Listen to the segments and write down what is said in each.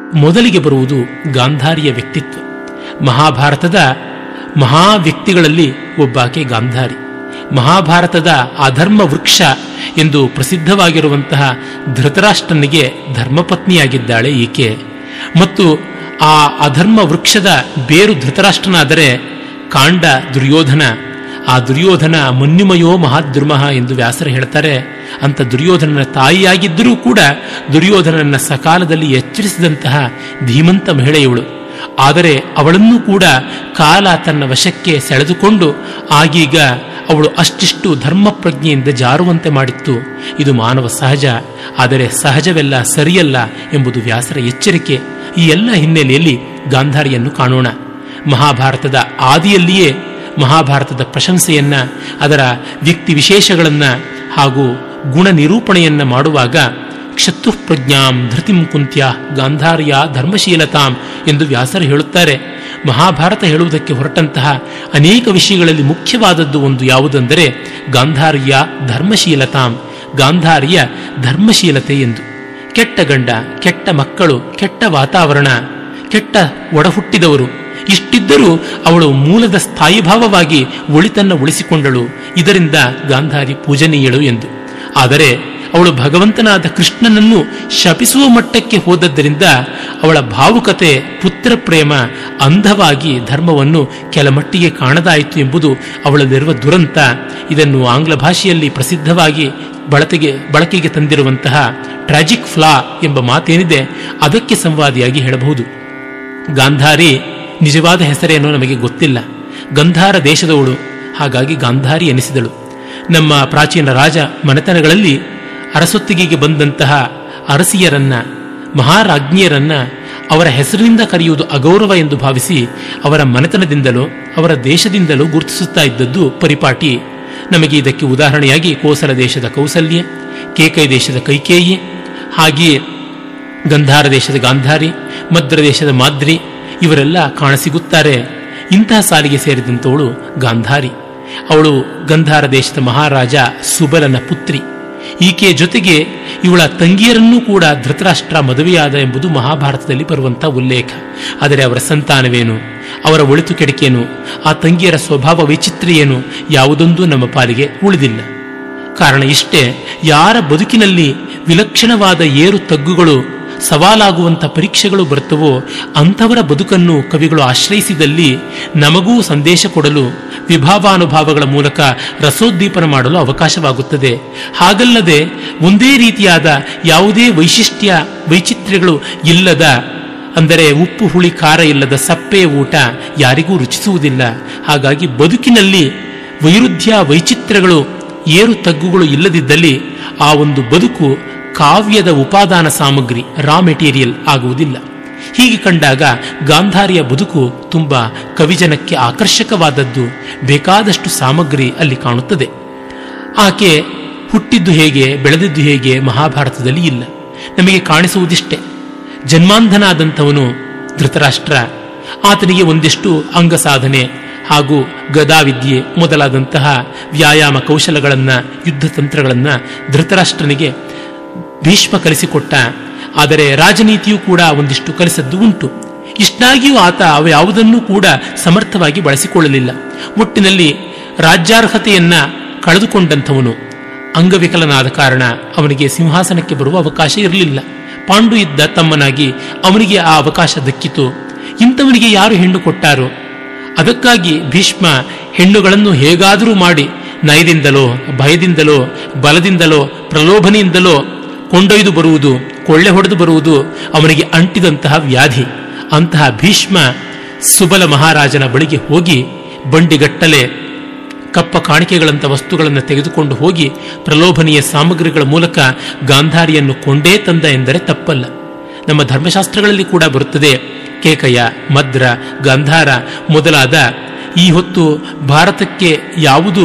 ಮೊದಲಿಗೆ ಬರುವುದು ಗಾಂಧಾರಿಯ ವ್ಯಕ್ತಿತ್ವ ಮಹಾಭಾರತದ ಮಹಾ ವ್ಯಕ್ತಿಗಳಲ್ಲಿ ಒಬ್ಬಾಕೆ ಗಾಂಧಾರಿ ಮಹಾಭಾರತದ ಅಧರ್ಮ ವೃಕ್ಷ ಎಂದು ಪ್ರಸಿದ್ಧವಾಗಿರುವಂತಹ ಧೃತರಾಷ್ಟ್ರನಿಗೆ ಧರ್ಮಪತ್ನಿಯಾಗಿದ್ದಾಳೆ ಈಕೆ ಮತ್ತು ಆ ಅಧರ್ಮ ವೃಕ್ಷದ ಬೇರು ಧೃತರಾಷ್ಟ್ರನಾದರೆ ಕಾಂಡ ದುರ್ಯೋಧನ ಆ ದುರ್ಯೋಧನ ಮನ್ಯುಮಯೋ ಮಹಾದ್ರುಮಃ ಎಂದು ವ್ಯಾಸರು ಹೇಳ್ತಾರೆ ಅಂತ ದುರ್ಯೋಧನನ ತಾಯಿಯಾಗಿದ್ದರೂ ಕೂಡ ದುರ್ಯೋಧನನ ಸಕಾಲದಲ್ಲಿ ಎಚ್ಚರಿಸಿದಂತಹ ಧೀಮಂತ ಮಹಿಳೆಯವಳು ಆದರೆ ಅವಳನ್ನೂ ಕೂಡ ಕಾಲ ತನ್ನ ವಶಕ್ಕೆ ಸೆಳೆದುಕೊಂಡು ಆಗೀಗ ಅವಳು ಅಷ್ಟಿಷ್ಟು ಧರ್ಮ ಪ್ರಜ್ಞೆಯಿಂದ ಜಾರುವಂತೆ ಮಾಡಿತ್ತು ಇದು ಮಾನವ ಸಹಜ ಆದರೆ ಸಹಜವೆಲ್ಲ ಸರಿಯಲ್ಲ ಎಂಬುದು ವ್ಯಾಸರ ಎಚ್ಚರಿಕೆ ಈ ಎಲ್ಲ ಹಿನ್ನೆಲೆಯಲ್ಲಿ ಗಾಂಧಾರಿಯನ್ನು ಕಾಣೋಣ ಮಹಾಭಾರತದ ಆದಿಯಲ್ಲಿಯೇ ಮಹಾಭಾರತದ ಪ್ರಶಂಸೆಯನ್ನ ಅದರ ವ್ಯಕ್ತಿ ವಿಶೇಷಗಳನ್ನ ಹಾಗೂ ಗುಣ ನಿರೂಪಣೆಯನ್ನ ಮಾಡುವಾಗ ಕ್ಷತುಪ್ರಜ್ಞಾಂ ಧೃತಿಂ ಕುಂತ್ಯ ಗಾಂಧಾರ್ಯ ಧರ್ಮಶೀಲತಾಂ ಎಂದು ವ್ಯಾಸರು ಹೇಳುತ್ತಾರೆ ಮಹಾಭಾರತ ಹೇಳುವುದಕ್ಕೆ ಹೊರಟಂತಹ ಅನೇಕ ವಿಷಯಗಳಲ್ಲಿ ಮುಖ್ಯವಾದದ್ದು ಒಂದು ಯಾವುದೆಂದರೆ ಗಾಂಧಾರ್ಯ ಧರ್ಮಶೀಲತಾಂ ಗಾಂಧಾರ್ಯ ಧರ್ಮಶೀಲತೆ ಎಂದು ಕೆಟ್ಟ ಗಂಡ ಕೆಟ್ಟ ಮಕ್ಕಳು ಕೆಟ್ಟ ವಾತಾವರಣ ಕೆಟ್ಟ ಒಡಹುಟ್ಟಿದವರು ಇಷ್ಟಿದ್ದರೂ ಅವಳು ಮೂಲದ ಸ್ಥಾಯಿಭಾವವಾಗಿ ಒಳಿತನ್ನ ಉಳಿಸಿಕೊಂಡಳು ಇದರಿಂದ ಗಾಂಧಾರಿ ಪೂಜನೀಯಳು ಎಂದು ಆದರೆ ಅವಳು ಭಗವಂತನಾದ ಕೃಷ್ಣನನ್ನು ಶಪಿಸುವ ಮಟ್ಟಕ್ಕೆ ಹೋದದ್ದರಿಂದ ಅವಳ ಭಾವುಕತೆ ಪುತ್ರ ಪ್ರೇಮ ಅಂಧವಾಗಿ ಧರ್ಮವನ್ನು ಕೆಲಮಟ್ಟಿಗೆ ಕಾಣದಾಯಿತು ಎಂಬುದು ಅವಳಲ್ಲಿರುವ ದುರಂತ ಇದನ್ನು ಆಂಗ್ಲ ಭಾಷೆಯಲ್ಲಿ ಪ್ರಸಿದ್ಧವಾಗಿ ಬಳಕೆಗೆ ಬಳಕೆಗೆ ತಂದಿರುವಂತಹ ಟ್ರಾಜಿಕ್ ಫ್ಲಾ ಎಂಬ ಮಾತೇನಿದೆ ಅದಕ್ಕೆ ಸಂವಾದಿಯಾಗಿ ಹೇಳಬಹುದು ಗಾಂಧಾರಿ ನಿಜವಾದ ಹೆಸರೇನೋ ನಮಗೆ ಗೊತ್ತಿಲ್ಲ ಗಂಧಾರ ದೇಶದವಳು ಹಾಗಾಗಿ ಗಾಂಧಾರಿ ಎನಿಸಿದಳು ನಮ್ಮ ಪ್ರಾಚೀನ ರಾಜ ಮನೆತನಗಳಲ್ಲಿ ಅರಸೊತ್ತಿಗೆಗೆ ಬಂದಂತಹ ಅರಸಿಯರನ್ನ ಮಹಾರಾಜ್ಞಿಯರನ್ನ ಅವರ ಹೆಸರಿನಿಂದ ಕರೆಯುವುದು ಅಗೌರವ ಎಂದು ಭಾವಿಸಿ ಅವರ ಮನೆತನದಿಂದಲೋ ಅವರ ದೇಶದಿಂದಲೋ ಗುರುತಿಸುತ್ತಾ ಇದ್ದದ್ದು ಪರಿಪಾಟಿ ನಮಗೆ ಇದಕ್ಕೆ ಉದಾಹರಣೆಯಾಗಿ ಕೋಸಲ ದೇಶದ ಕೌಸಲ್ಯ ಕೇಕೈ ದೇಶದ ಕೈಕೇಯಿ ಹಾಗೆಯೇ ಗಂಧಾರ ದೇಶದ ಗಾಂಧಾರಿ ಮದ್ರ ದೇಶದ ಮಾದ್ರಿ ಇವರೆಲ್ಲ ಕಾಣಸಿಗುತ್ತಾರೆ ಇಂತಹ ಸಾಲಿಗೆ ಸೇರಿದಂಥವಳು ಗಾಂಧಾರಿ ಅವಳು ಗಂಧಾರ ದೇಶದ ಮಹಾರಾಜ ಸುಬಲನ ಪುತ್ರಿ ಈಕೆಯ ಜೊತೆಗೆ ಇವಳ ತಂಗಿಯರನ್ನೂ ಕೂಡ ಧೃತರಾಷ್ಟ್ರ ಮದುವೆಯಾದ ಎಂಬುದು ಮಹಾಭಾರತದಲ್ಲಿ ಬರುವಂತಹ ಉಲ್ಲೇಖ ಆದರೆ ಅವರ ಸಂತಾನವೇನು ಅವರ ಒಳಿತು ಕೆಡಿಕೇನು ಆ ತಂಗಿಯರ ಸ್ವಭಾವ ವೈಚಿತ್ರ್ಯ ಏನು ಯಾವುದೊಂದು ನಮ್ಮ ಪಾಲಿಗೆ ಉಳಿದಿಲ್ಲ ಕಾರಣ ಇಷ್ಟೇ ಯಾರ ಬದುಕಿನಲ್ಲಿ ವಿಲಕ್ಷಣವಾದ ಏರು ತಗ್ಗುಗಳು ಸವಾಲಾಗುವಂಥ ಪರೀಕ್ಷೆಗಳು ಬರ್ತವೋ ಅಂಥವರ ಬದುಕನ್ನು ಕವಿಗಳು ಆಶ್ರಯಿಸಿದಲ್ಲಿ ನಮಗೂ ಸಂದೇಶ ಕೊಡಲು ವಿಭಾವಾನುಭಾವಗಳ ಮೂಲಕ ರಸೋದ್ದೀಪನ ಮಾಡಲು ಅವಕಾಶವಾಗುತ್ತದೆ ಹಾಗಲ್ಲದೆ ಒಂದೇ ರೀತಿಯಾದ ಯಾವುದೇ ವೈಶಿಷ್ಟ್ಯ ವೈಚಿತ್ರ್ಯಗಳು ಇಲ್ಲದ ಅಂದರೆ ಉಪ್ಪು ಹುಳಿ ಖಾರ ಇಲ್ಲದ ಸಪ್ಪೆಯ ಊಟ ಯಾರಿಗೂ ರುಚಿಸುವುದಿಲ್ಲ ಹಾಗಾಗಿ ಬದುಕಿನಲ್ಲಿ ವೈರುಧ್ಯ ವೈಚಿತ್ರ್ಯಗಳು ಏರು ತಗ್ಗುಗಳು ಇಲ್ಲದಿದ್ದಲ್ಲಿ ಆ ಒಂದು ಬದುಕು ಕಾವ್ಯದ ಉಪಾದಾನ ಸಾಮಗ್ರಿ ರಾ ಮೆಟೀರಿಯಲ್ ಆಗುವುದಿಲ್ಲ ಹೀಗೆ ಕಂಡಾಗ ಗಾಂಧಾರಿಯ ಬದುಕು ತುಂಬ ಕವಿಜನಕ್ಕೆ ಆಕರ್ಷಕವಾದದ್ದು ಬೇಕಾದಷ್ಟು ಸಾಮಗ್ರಿ ಅಲ್ಲಿ ಕಾಣುತ್ತದೆ ಆಕೆ ಹುಟ್ಟಿದ್ದು ಹೇಗೆ ಬೆಳೆದಿದ್ದು ಹೇಗೆ ಮಹಾಭಾರತದಲ್ಲಿ ಇಲ್ಲ ನಮಗೆ ಕಾಣಿಸುವುದಿಷ್ಟೇ ಜನ್ಮಾಂಧನಾದಂಥವನು ಧೃತರಾಷ್ಟ್ರ ಆತನಿಗೆ ಒಂದಿಷ್ಟು ಅಂಗ ಸಾಧನೆ ಹಾಗೂ ಗದಾವಿದ್ಯೆ ಮೊದಲಾದಂತಹ ವ್ಯಾಯಾಮ ಕೌಶಲಗಳನ್ನು ಯುದ್ಧ ತಂತ್ರಗಳನ್ನು ಧೃತರಾಷ್ಟ್ರನಿಗೆ ಭೀಷ್ಮ ಕಲಿಸಿಕೊಟ್ಟ ಆದರೆ ರಾಜನೀತಿಯೂ ಕೂಡ ಒಂದಿಷ್ಟು ಕಲಿಸದ್ದು ಉಂಟು ಇಷ್ಟಾಗಿಯೂ ಆತ ಅವ ಯಾವುದನ್ನೂ ಕೂಡ ಸಮರ್ಥವಾಗಿ ಬಳಸಿಕೊಳ್ಳಲಿಲ್ಲ ಒಟ್ಟಿನಲ್ಲಿ ರಾಜ್ಯಾರ್ಹತೆಯನ್ನ ಕಳೆದುಕೊಂಡಂಥವನು ಅಂಗವಿಕಲನಾದ ಕಾರಣ ಅವನಿಗೆ ಸಿಂಹಾಸನಕ್ಕೆ ಬರುವ ಅವಕಾಶ ಇರಲಿಲ್ಲ ಪಾಂಡು ಇದ್ದ ತಮ್ಮನಾಗಿ ಅವನಿಗೆ ಆ ಅವಕಾಶ ದಕ್ಕಿತು ಇಂಥವನಿಗೆ ಯಾರು ಹೆಣ್ಣು ಕೊಟ್ಟಾರೋ ಅದಕ್ಕಾಗಿ ಭೀಷ್ಮ ಹೆಣ್ಣುಗಳನ್ನು ಹೇಗಾದರೂ ಮಾಡಿ ನಯದಿಂದಲೋ ಭಯದಿಂದಲೋ ಬಲದಿಂದಲೋ ಪ್ರಲೋಭನೆಯಿಂದಲೋ ಕೊಂಡೊಯ್ದು ಬರುವುದು ಕೊಳ್ಳೆ ಹೊಡೆದು ಬರುವುದು ಅವನಿಗೆ ಅಂಟಿದಂತಹ ವ್ಯಾಧಿ ಅಂತಹ ಭೀಷ್ಮ ಸುಬಲ ಮಹಾರಾಜನ ಬಳಿಗೆ ಹೋಗಿ ಬಂಡಿಗಟ್ಟಲೆ ಕಪ್ಪ ಕಾಣಿಕೆಗಳಂಥ ವಸ್ತುಗಳನ್ನು ತೆಗೆದುಕೊಂಡು ಹೋಗಿ ಪ್ರಲೋಭನೀಯ ಸಾಮಗ್ರಿಗಳ ಮೂಲಕ ಗಾಂಧಾರಿಯನ್ನು ಕೊಂಡೇ ತಂದ ಎಂದರೆ ತಪ್ಪಲ್ಲ ನಮ್ಮ ಧರ್ಮಶಾಸ್ತ್ರಗಳಲ್ಲಿ ಕೂಡ ಬರುತ್ತದೆ ಕೇಕಯ ಮದ್ರ ಗಾಂಧಾರ ಮೊದಲಾದ ಈ ಹೊತ್ತು ಭಾರತಕ್ಕೆ ಯಾವುದು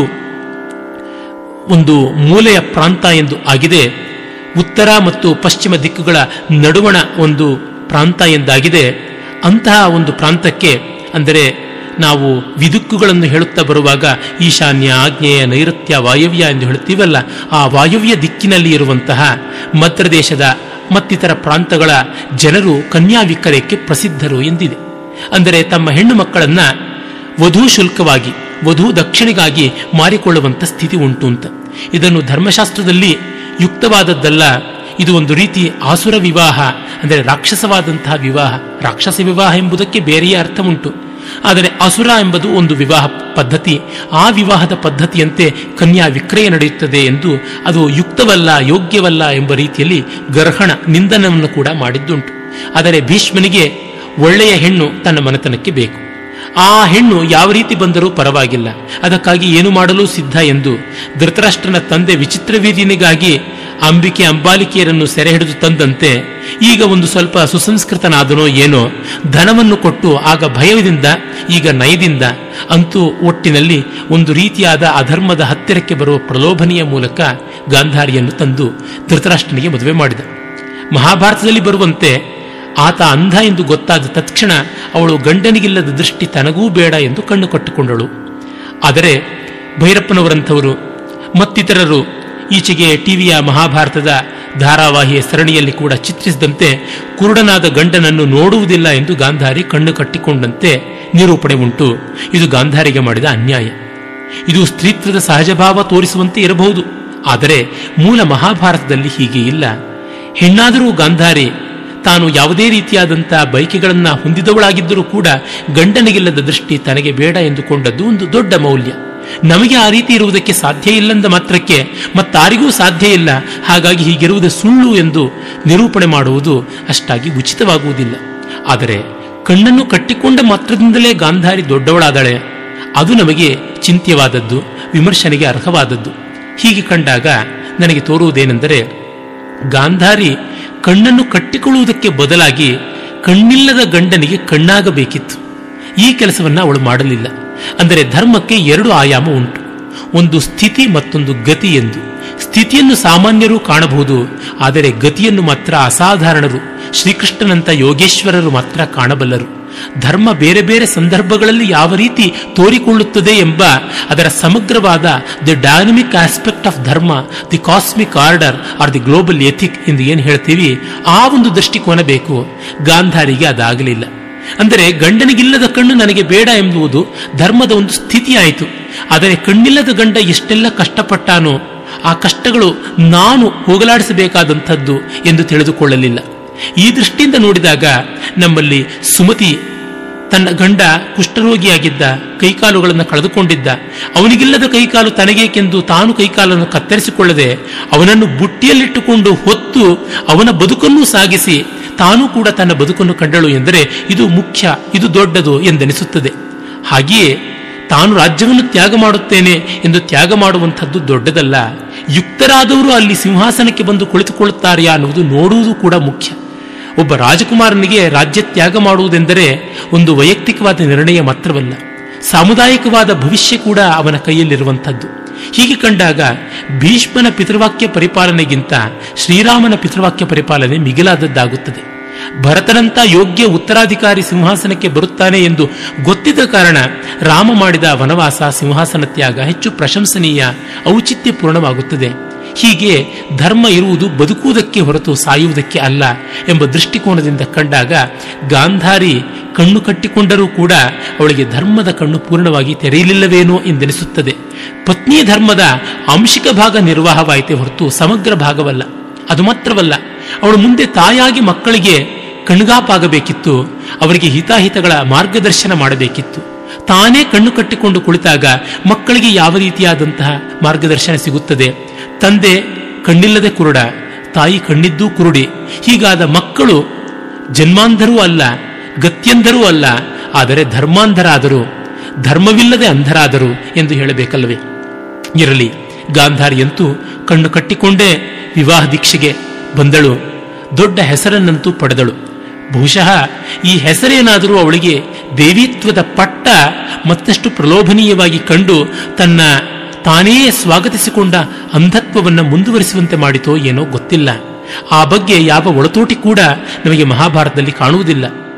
ಒಂದು ಮೂಲೆಯ ಪ್ರಾಂತ ಎಂದು ಆಗಿದೆ ಉತ್ತರ ಮತ್ತು ಪಶ್ಚಿಮ ದಿಕ್ಕುಗಳ ನಡುವಣ ಒಂದು ಪ್ರಾಂತ ಎಂದಾಗಿದೆ ಅಂತಹ ಒಂದು ಪ್ರಾಂತಕ್ಕೆ ಅಂದರೆ ನಾವು ವಿದುಕ್ಕುಗಳನ್ನು ಹೇಳುತ್ತಾ ಬರುವಾಗ ಈಶಾನ್ಯ ಆಗ್ನೇಯ ನೈಋತ್ಯ ವಾಯವ್ಯ ಎಂದು ಹೇಳುತ್ತೀವಲ್ಲ ಆ ವಾಯವ್ಯ ದಿಕ್ಕಿನಲ್ಲಿ ಇರುವಂತಹ ಮದ್ರದೇಶದ ಮತ್ತಿತರ ಪ್ರಾಂತಗಳ ಜನರು ಕನ್ಯಾ ವಿಕ್ರಯಕ್ಕೆ ಪ್ರಸಿದ್ಧರು ಎಂದಿದೆ ಅಂದರೆ ತಮ್ಮ ಹೆಣ್ಣು ಮಕ್ಕಳನ್ನ ವಧೂ ಶುಲ್ಕವಾಗಿ ವಧೂ ದಕ್ಷಿಣೆಗಾಗಿ ಮಾರಿಕೊಳ್ಳುವಂಥ ಸ್ಥಿತಿ ಉಂಟು ಅಂತ ಇದನ್ನು ಧರ್ಮಶಾಸ್ತ್ರದಲ್ಲಿ ಯುಕ್ತವಾದದ್ದಲ್ಲ ಇದು ಒಂದು ರೀತಿ ಆಸುರ ವಿವಾಹ ಅಂದರೆ ರಾಕ್ಷಸವಾದಂತಹ ವಿವಾಹ ರಾಕ್ಷಸ ವಿವಾಹ ಎಂಬುದಕ್ಕೆ ಬೇರೆಯೇ ಅರ್ಥ ಉಂಟು ಆದರೆ ಅಸುರ ಎಂಬುದು ಒಂದು ವಿವಾಹ ಪದ್ಧತಿ ಆ ವಿವಾಹದ ಪದ್ಧತಿಯಂತೆ ಕನ್ಯಾ ವಿಕ್ರಯ ನಡೆಯುತ್ತದೆ ಎಂದು ಅದು ಯುಕ್ತವಲ್ಲ ಯೋಗ್ಯವಲ್ಲ ಎಂಬ ರೀತಿಯಲ್ಲಿ ಗರ್ಹಣ ನಿಂದನವನ್ನು ಕೂಡ ಮಾಡಿದ್ದುಂಟು ಆದರೆ ಭೀಷ್ಮನಿಗೆ ಒಳ್ಳೆಯ ಹೆಣ್ಣು ತನ್ನ ಮನೆತನಕ್ಕೆ ಬೇಕು ಆ ಹೆಣ್ಣು ಯಾವ ರೀತಿ ಬಂದರೂ ಪರವಾಗಿಲ್ಲ ಅದಕ್ಕಾಗಿ ಏನು ಮಾಡಲು ಸಿದ್ಧ ಎಂದು ಧೃತರಾಷ್ಟ್ರನ ತಂದೆ ವಿಚಿತ್ರ ವೀರ್ಯನಿಗಾಗಿ ಅಂಬಿಕೆ ಅಂಬಾಲಿಕೆಯರನ್ನು ಸೆರೆ ಹಿಡಿದು ತಂದಂತೆ ಈಗ ಒಂದು ಸ್ವಲ್ಪ ಸುಸಂಸ್ಕೃತನಾದನೋ ಏನೋ ಧನವನ್ನು ಕೊಟ್ಟು ಆಗ ಭಯದಿಂದ ಈಗ ನಯದಿಂದ ಅಂತೂ ಒಟ್ಟಿನಲ್ಲಿ ಒಂದು ರೀತಿಯಾದ ಅಧರ್ಮದ ಹತ್ತಿರಕ್ಕೆ ಬರುವ ಪ್ರಲೋಭನೆಯ ಮೂಲಕ ಗಾಂಧಾರಿಯನ್ನು ತಂದು ಧೃತರಾಷ್ಟ್ರನಿಗೆ ಮದುವೆ ಮಾಡಿದ ಮಹಾಭಾರತದಲ್ಲಿ ಬರುವಂತೆ ಆತ ಅಂಧ ಎಂದು ಗೊತ್ತಾದ ತಕ್ಷಣ ಅವಳು ಗಂಡನಿಗಿಲ್ಲದ ದೃಷ್ಟಿ ತನಗೂ ಬೇಡ ಎಂದು ಕಣ್ಣು ಕಟ್ಟಿಕೊಂಡಳು ಆದರೆ ಭೈರಪ್ಪನವರಂಥವರು ಮತ್ತಿತರರು ಈಚೆಗೆ ಟಿವಿಯ ಮಹಾಭಾರತದ ಧಾರಾವಾಹಿಯ ಸರಣಿಯಲ್ಲಿ ಕೂಡ ಚಿತ್ರಿಸಿದಂತೆ ಕುರುಡನಾದ ಗಂಡನನ್ನು ನೋಡುವುದಿಲ್ಲ ಎಂದು ಗಾಂಧಾರಿ ಕಣ್ಣು ಕಟ್ಟಿಕೊಂಡಂತೆ ನಿರೂಪಣೆ ಉಂಟು ಇದು ಗಾಂಧಾರಿಗೆ ಮಾಡಿದ ಅನ್ಯಾಯ ಇದು ಸ್ತ್ರೀತ್ವದ ಸಹಜಭಾವ ತೋರಿಸುವಂತೆ ಇರಬಹುದು ಆದರೆ ಮೂಲ ಮಹಾಭಾರತದಲ್ಲಿ ಹೀಗೆ ಇಲ್ಲ ಹೆಣ್ಣಾದರೂ ಗಾಂಧಾರಿ ತಾನು ಯಾವುದೇ ರೀತಿಯಾದಂತಹ ಬೈಕೆಗಳನ್ನ ಹೊಂದಿದವಳಾಗಿದ್ದರೂ ಕೂಡ ಗಂಡನಿಗಿಲ್ಲದ ದೃಷ್ಟಿ ತನಗೆ ಬೇಡ ಎಂದುಕೊಂಡದ್ದು ಒಂದು ದೊಡ್ಡ ಮೌಲ್ಯ ನಮಗೆ ಆ ರೀತಿ ಇರುವುದಕ್ಕೆ ಸಾಧ್ಯ ಇಲ್ಲಂದ ಮಾತ್ರಕ್ಕೆ ಮತ್ತಾರಿಗೂ ಸಾಧ್ಯ ಇಲ್ಲ ಹಾಗಾಗಿ ಹೀಗಿರುವುದು ಸುಳ್ಳು ಎಂದು ನಿರೂಪಣೆ ಮಾಡುವುದು ಅಷ್ಟಾಗಿ ಉಚಿತವಾಗುವುದಿಲ್ಲ ಆದರೆ ಕಣ್ಣನ್ನು ಕಟ್ಟಿಕೊಂಡ ಮಾತ್ರದಿಂದಲೇ ಗಾಂಧಾರಿ ದೊಡ್ಡವಳಾದಳೆ ಅದು ನಮಗೆ ಚಿಂತ್ಯವಾದದ್ದು ವಿಮರ್ಶನೆಗೆ ಅರ್ಹವಾದದ್ದು ಹೀಗೆ ಕಂಡಾಗ ನನಗೆ ತೋರುವುದೇನೆಂದರೆ ಗಾಂಧಾರಿ ಕಣ್ಣನ್ನು ಕಟ್ಟಿಕೊಳ್ಳುವುದಕ್ಕೆ ಬದಲಾಗಿ ಕಣ್ಣಿಲ್ಲದ ಗಂಡನಿಗೆ ಕಣ್ಣಾಗಬೇಕಿತ್ತು ಈ ಕೆಲಸವನ್ನ ಅವಳು ಮಾಡಲಿಲ್ಲ ಅಂದರೆ ಧರ್ಮಕ್ಕೆ ಎರಡು ಆಯಾಮ ಉಂಟು ಒಂದು ಸ್ಥಿತಿ ಮತ್ತೊಂದು ಗತಿ ಎಂದು ಸ್ಥಿತಿಯನ್ನು ಸಾಮಾನ್ಯರು ಕಾಣಬಹುದು ಆದರೆ ಗತಿಯನ್ನು ಮಾತ್ರ ಅಸಾಧಾರಣರು ಶ್ರೀಕೃಷ್ಣನಂತ ಯೋಗೇಶ್ವರರು ಮಾತ್ರ ಕಾಣಬಲ್ಲರು ಧರ್ಮ ಬೇರೆ ಬೇರೆ ಸಂದರ್ಭಗಳಲ್ಲಿ ಯಾವ ರೀತಿ ತೋರಿಕೊಳ್ಳುತ್ತದೆ ಎಂಬ ಅದರ ಸಮಗ್ರವಾದ the dynamic aspect of dharma the cosmic order or the global ethic ಎಂದು ಏನು ಹೇಳ್ತೀವಿ ಆ ಒಂದು ದೃಷ್ಟಿಕೋನ ಬೇಕು ಗಾಂಧಾರಿಗೆ ಅದಾಗಲಿಲ್ಲ ಅಂದರೆ ಗಂಡನಿಗಿಲ್ಲದ ಕಣ್ಣು ನನಗೆ ಬೇಡ ಎಂಬುದು ಧರ್ಮದ ಒಂದು ಸ್ಥಿತಿಯಾಯಿತು ಆದರೆ ಕಣ್ಣಿಲ್ಲದ ಗಂಡ ಎಷ್ಟೆಲ್ಲ ಕಷ್ಟಪಟ್ಟಾನೋ ಆ ಕಷ್ಟಗಳು ನಾನು ಹೋಗಲಾಡಿಸಬೇಕಾದಂಥದ್ದು ಎಂದು ತಿಳಿದುಕೊಳ್ಳಲಿಲ್ಲ ಈ ದೃಷ್ಟಿಯಿಂದ ನೋಡಿದಾಗ ನಮ್ಮಲ್ಲಿ ಸುಮತಿ ತನ್ನ ಗಂಡ ಕುಷ್ಠರೋಗಿಯಾಗಿದ್ದ ಕೈಕಾಲುಗಳನ್ನು ಕಳೆದುಕೊಂಡಿದ್ದ ಅವನಿಗಿಲ್ಲದ ಕೈಕಾಲು ತನಗೇಕೆಂದು ತಾನು ಕೈಕಾಲನ್ನು ಕತ್ತರಿಸಿಕೊಳ್ಳದೆ ಅವನನ್ನು ಬುಟ್ಟಿಯಲ್ಲಿಟ್ಟುಕೊಂಡು ಹೊತ್ತು ಅವನ ಬದುಕನ್ನು ಸಾಗಿಸಿ ತಾನೂ ಕೂಡ ತನ್ನ ಬದುಕನ್ನು ಕಂಡಳು ಎಂದರೆ ಇದು ಮುಖ್ಯ ಇದು ದೊಡ್ಡದು ಎಂದೆನಿಸುತ್ತದೆ ಹಾಗೆಯೇ ತಾನು ರಾಜ್ಯವನ್ನು ತ್ಯಾಗ ಮಾಡುತ್ತೇನೆ ಎಂದು ತ್ಯಾಗ ಮಾಡುವಂಥದ್ದು ದೊಡ್ಡದಲ್ಲ ಯುಕ್ತರಾದವರು ಅಲ್ಲಿ ಸಿಂಹಾಸನಕ್ಕೆ ಬಂದು ಕುಳಿತುಕೊಳ್ಳುತ್ತಾರೆಯಾ ಅನ್ನುವುದು ನೋಡುವುದು ಕೂಡ ಮುಖ್ಯ ಒಬ್ಬ ರಾಜಕುಮಾರನಿಗೆ ರಾಜ್ಯ ತ್ಯಾಗ ಮಾಡುವುದೆಂದರೆ ಒಂದು ವೈಯಕ್ತಿಕವಾದ ನಿರ್ಣಯ ಮಾತ್ರವಲ್ಲ ಸಾಮುದಾಯಿಕವಾದ ಭವಿಷ್ಯ ಕೂಡ ಅವನ ಕೈಯಲ್ಲಿರುವಂಥದ್ದು ಹೀಗೆ ಕಂಡಾಗ ಭೀಷ್ಮನ ಪಿತೃವಾಕ್ಯ ಪರಿಪಾಲನೆಗಿಂತ ಶ್ರೀರಾಮನ ಪಿತೃವಾಕ್ಯ ಪರಿಪಾಲನೆ ಮಿಗಿಲಾದದ್ದಾಗುತ್ತದೆ ಭರತನಂತ ಯೋಗ್ಯ ಉತ್ತರಾಧಿಕಾರಿ ಸಿಂಹಾಸನಕ್ಕೆ ಬರುತ್ತಾನೆ ಎಂದು ಗೊತ್ತಿದ್ದ ಕಾರಣ ರಾಮ ಮಾಡಿದ ವನವಾಸ ಸಿಂಹಾಸನ ತ್ಯಾಗ ಹೆಚ್ಚು ಪ್ರಶಂಸನೀಯ ಔಚಿತ್ಯಪೂರ್ಣವಾಗುತ್ತದೆ ಹೀಗೆ ಧರ್ಮ ಇರುವುದು ಬದುಕುವುದಕ್ಕೆ ಹೊರತು ಸಾಯುವುದಕ್ಕೆ ಅಲ್ಲ ಎಂಬ ದೃಷ್ಟಿಕೋನದಿಂದ ಕಂಡಾಗ ಗಾಂಧಾರಿ ಕಣ್ಣು ಕಟ್ಟಿಕೊಂಡರೂ ಕೂಡ ಅವಳಿಗೆ ಧರ್ಮದ ಕಣ್ಣು ಪೂರ್ಣವಾಗಿ ತೆರೆಯಲಿಲ್ಲವೇನೋ ಎಂದೆನಿಸುತ್ತದೆ ಪತ್ನಿ ಧರ್ಮದ ಆಂಶಿಕ ಭಾಗ ನಿರ್ವಾಹವಾಯಿತೇ ಹೊರತು ಸಮಗ್ರ ಭಾಗವಲ್ಲ ಅದು ಮಾತ್ರವಲ್ಲ ಅವಳು ಮುಂದೆ ತಾಯಾಗಿ ಮಕ್ಕಳಿಗೆ ಕಣ್ಗಾಪಾಗಬೇಕಿತ್ತು ಅವರಿಗೆ ಹಿತಾಹಿತಗಳ ಮಾರ್ಗದರ್ಶನ ಮಾಡಬೇಕಿತ್ತು ತಾನೇ ಕಣ್ಣು ಕಟ್ಟಿಕೊಂಡು ಕುಳಿತಾಗ ಮಕ್ಕಳಿಗೆ ಯಾವ ರೀತಿಯಾದಂತಹ ಮಾರ್ಗದರ್ಶನ ಸಿಗುತ್ತದೆ ತಂದೆ ಕಣ್ಣಿಲ್ಲದೆ ಕುರುಡ ತಾಯಿ ಕಣ್ಣಿದ್ದೂ ಕುರುಡಿ ಹೀಗಾದ ಮಕ್ಕಳು ಜನ್ಮಾಂಧರೂ ಅಲ್ಲ ಗತ್ಯಂಧರೂ ಅಲ್ಲ ಆದರೆ ಧರ್ಮಾಂಧರಾದರು ಧರ್ಮವಿಲ್ಲದೆ ಅಂಧರಾದರು ಎಂದು ಹೇಳಬೇಕಲ್ಲವೇ ಇರಲಿ ಗಾಂಧಾರಿಯಂತೂ ಕಣ್ಣು ಕಟ್ಟಿಕೊಂಡೇ ವಿವಾಹ ದೀಕ್ಷೆಗೆ ಬಂದಳು ದೊಡ್ಡ ಹೆಸರನ್ನಂತೂ ಪಡೆದಳು ಬಹುಶಃ ಈ ಹೆಸರೇನಾದರೂ ಅವಳಿಗೆ ದೇವಿತ್ವದ ಪಟ್ಟ ಮತ್ತಷ್ಟು ಪ್ರಲೋಭನೀಯವಾಗಿ ಕಂಡು ತನ್ನ ತಾನೇ ಸ್ವಾಗತಿಸಿಕೊಂಡ ಅಂಧತ್ವವನ್ನು ಮುಂದುವರಿಸುವಂತೆ ಮಾಡಿತೋ ಏನೋ ಗೊತ್ತಿಲ್ಲ ಆ ಬಗ್ಗೆ ಯಾವ ಒಳತೋಟಿ ಕೂಡ ನಮಗೆ ಮಹಾಭಾರತದಲ್ಲಿ ಕಾಣುವುದಿಲ್ಲ